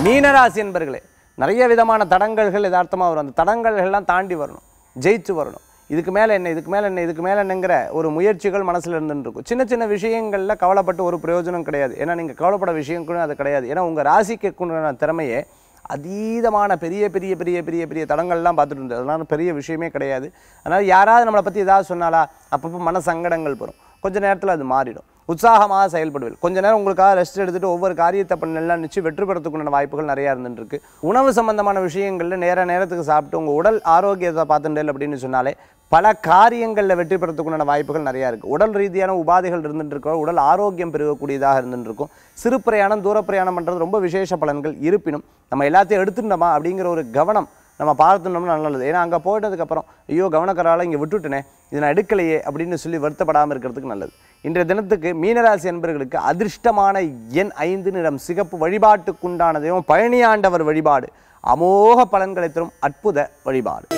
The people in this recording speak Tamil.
மீனராசி என்பர்களே நிறைய விதமான தடங்கல்கள் யதார்த்தமாக வரும் அந்த தடங்கல்கள்லாம் தாண்டி வரணும் ஜெயிச்சு வரணும் இதுக்கு மேலே என்ன இதுக்கு மேலே என்ன இதுக்கு மேலே என்னங்கிற ஒரு முயற்சிகள் மனசில் இருந்துட்டு இருக்கும் சின்ன சின்ன விஷயங்களில் கவலைப்பட்டு ஒரு பிரயோஜனம் கிடையாது ஏன்னா நீங்கள் கவலைப்பட விஷயம் கூட அது கிடையாது ஏன்னா உங்கள் ராசிக்கு உண்டான திறமையே அதீதமான பெரிய பெரிய பெரிய பெரிய பெரிய தடங்கள்லாம் பார்த்துட்டு இருந்தது அதனால பெரிய விஷயமே கிடையாது அதனால் யாராவது நம்மளை பற்றி ஏதாவது சொன்னாலா அப்பப்போ மன சங்கடங்கள் வரும் கொஞ்ச நேரத்தில் அது மாறிடும் உற்சாகமாக செயல்படுவீர்கள் கொஞ்ச நேரம் உங்களுக்காக ரெஸ்ட் எடுத்துட்டு ஒவ்வொரு காரியத்தை பண்ணலாம் நிச்சயம் வெற்றி பெறத்துக்குண்டான வாய்ப்புகள் நிறையா இருந்துட்டு இருக்கு உணவு சம்பந்தமான விஷயங்களில் நேர நேரத்துக்கு சாப்பிட்டு உங்கள் உடல் ஆரோக்கியத்தை பார்த்துட்டேன் அப்படின்னு சொன்னாலே பல காரியங்களில் வெற்றி பெறத்துக்குண்டான வாய்ப்புகள் நிறையா இருக்குது உடல் ரீதியான உபாதைகள் இருந்துட்டு இருக்கோம் உடல் ஆரோக்கியம் பெருகக்கூடியதாக இருந்துட்டு இருக்கும் சிறு பிரயாணம் தூர பிரயாணம் பண்ணுறது ரொம்ப விசேஷ பலன்கள் இருப்பினும் நம்ம எல்லாத்தையும் எடுத்துட்டோமா அப்படிங்கிற ஒரு கவனம் நம்ம பார்த்துட்டோம்னா நல்லது ஏன்னா அங்கே போயிட்டதுக்கப்புறம் ஐயோ கவனக்கரால இங்கே விட்டுட்டனே இது நான் எடுக்கலையே அப்படின்னு சொல்லி வருத்தப்படாமல் இருக்கிறதுக்கு நல்லது இன்றைய தினத்துக்கு மீனராசி என்பவர்களுக்கு அதிர்ஷ்டமான எண் ஐந்து நிறம் சிகப்பு வழிபாட்டுக்குண்டான தெய்வம் பழனியாண்டவர் வழிபாடு அமோக பலன்களை தரும் அற்புத வழிபாடு